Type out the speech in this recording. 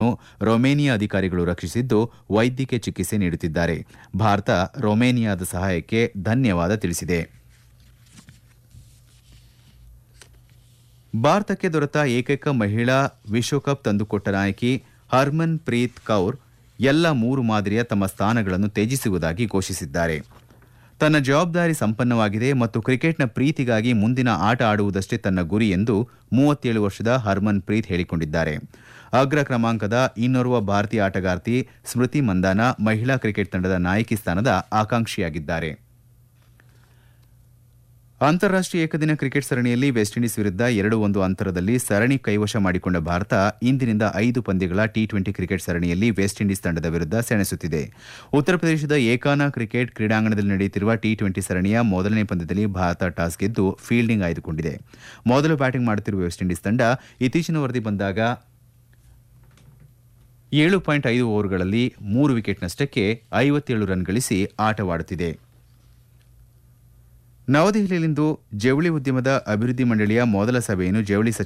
ಮಗುವನ್ನು ರೊಮೇನಿಯಾ ಅಧಿಕಾರಿಗಳು ರಕ್ಷಿಸಿದ್ದು ವೈದ್ಯಕೀಯ ಚಿಕಿತ್ಸೆ ನೀಡುತ್ತಿದ್ದಾರೆ ಭಾರತ ರೊಮೇನಿಯಾದ ಸಹಾಯಕ್ಕೆ ಧನ್ಯವಾದ ತಿಳಿಸಿದೆ ಭಾರತಕ್ಕೆ ದೊರೆತ ಏಕೈಕ ಮಹಿಳಾ ವಿಶ್ವಕಪ್ ತಂದುಕೊಟ್ಟ ನಾಯಕಿ ಹರ್ಮನ್ ಪ್ರೀತ್ ಕೌರ್ ಎಲ್ಲ ಮೂರು ಮಾದರಿಯ ತಮ್ಮ ಸ್ಥಾನಗಳನ್ನು ತ್ಯಜಿಸುವುದಾಗಿ ಘೋಷಿಸಿದ್ದಾರೆ ತನ್ನ ಜವಾಬ್ದಾರಿ ಸಂಪನ್ನವಾಗಿದೆ ಮತ್ತು ಕ್ರಿಕೆಟ್ನ ಪ್ರೀತಿಗಾಗಿ ಮುಂದಿನ ಆಟ ಆಡುವುದಷ್ಟೇ ತನ್ನ ಗುರಿ ಎಂದು ಮೂವತ್ತೇಳು ವರ್ಷದ ಹರ್ಮನ್ ಪ್ರೀತ್ ಹೇಳಿಕೊಂಡಿದ್ದಾರೆ ಅಗ್ರ ಕ್ರಮಾಂಕದ ಇನ್ನೋರ್ವ ಭಾರತೀಯ ಆಟಗಾರ್ತಿ ಸ್ಮೃತಿ ಮಂದಾನ ಮಹಿಳಾ ಕ್ರಿಕೆಟ್ ತಂಡದ ನಾಯಕಿ ಸ್ಥಾನದ ಆಕಾಂಕ್ಷಿಯಾಗಿದ್ದಾರೆ ಅಂತಾರಾಷ್ಟೀಯ ಏಕದಿನ ಕ್ರಿಕೆಟ್ ಸರಣಿಯಲ್ಲಿ ವೆಸ್ಟ್ ಇಂಡೀಸ್ ವಿರುದ್ಧ ಎರಡು ಒಂದು ಅಂತರದಲ್ಲಿ ಸರಣಿ ಕೈವಶ ಮಾಡಿಕೊಂಡ ಭಾರತ ಇಂದಿನಿಂದ ಐದು ಪಂದ್ಯಗಳ ಟಿ ಟ್ವೆಂಟಿ ಕ್ರಿಕೆಟ್ ಸರಣಿಯಲ್ಲಿ ವೆಸ್ಟ್ ಇಂಡೀಸ್ ತಂಡದ ವಿರುದ್ಧ ಸೆಣಸುತ್ತಿದೆ ಉತ್ತರ ಪ್ರದೇಶದ ಏಕಾನ ಕ್ರಿಕೆಟ್ ಕ್ರೀಡಾಂಗಣದಲ್ಲಿ ನಡೆಯುತ್ತಿರುವ ಟಿ ಟ್ವೆಂಟಿ ಸರಣಿಯ ಮೊದಲನೇ ಪಂದ್ಯದಲ್ಲಿ ಭಾರತ ಟಾಸ್ ಗೆದ್ದು ಫೀಲ್ಡಿಂಗ್ ಆಯ್ದುಕೊಂಡಿದೆ ಮೊದಲು ಬ್ಯಾಟಿಂಗ್ ಮಾಡುತ್ತಿರುವ ವೆಸ್ಟ್ ಇಂಡೀಸ್ ತಂಡ ಇತ್ತೀಚಿನ ವರದಿ ಬಂದಾಗ ಏಳು ಪಾಯಿಂಟ್ ಐದು ಓವರ್ಗಳಲ್ಲಿ ಮೂರು ವಿಕೆಟ್ ನಷ್ಟಕ್ಕೆ ಐವತ್ತೇಳು ರನ್ ಗಳಿಸಿ ಆಟವಾಡುತ್ತಿದೆ ನವದೆಹಲಿಯಲ್ಲಿಂದು ಜವಳಿ ಉದ್ಯಮದ ಅಭಿವೃದ್ಧಿ ಮಂಡಳಿಯ ಮೊದಲ ಸಭೆಯನ್ನು ಜವಳಿ ಸಚಿವ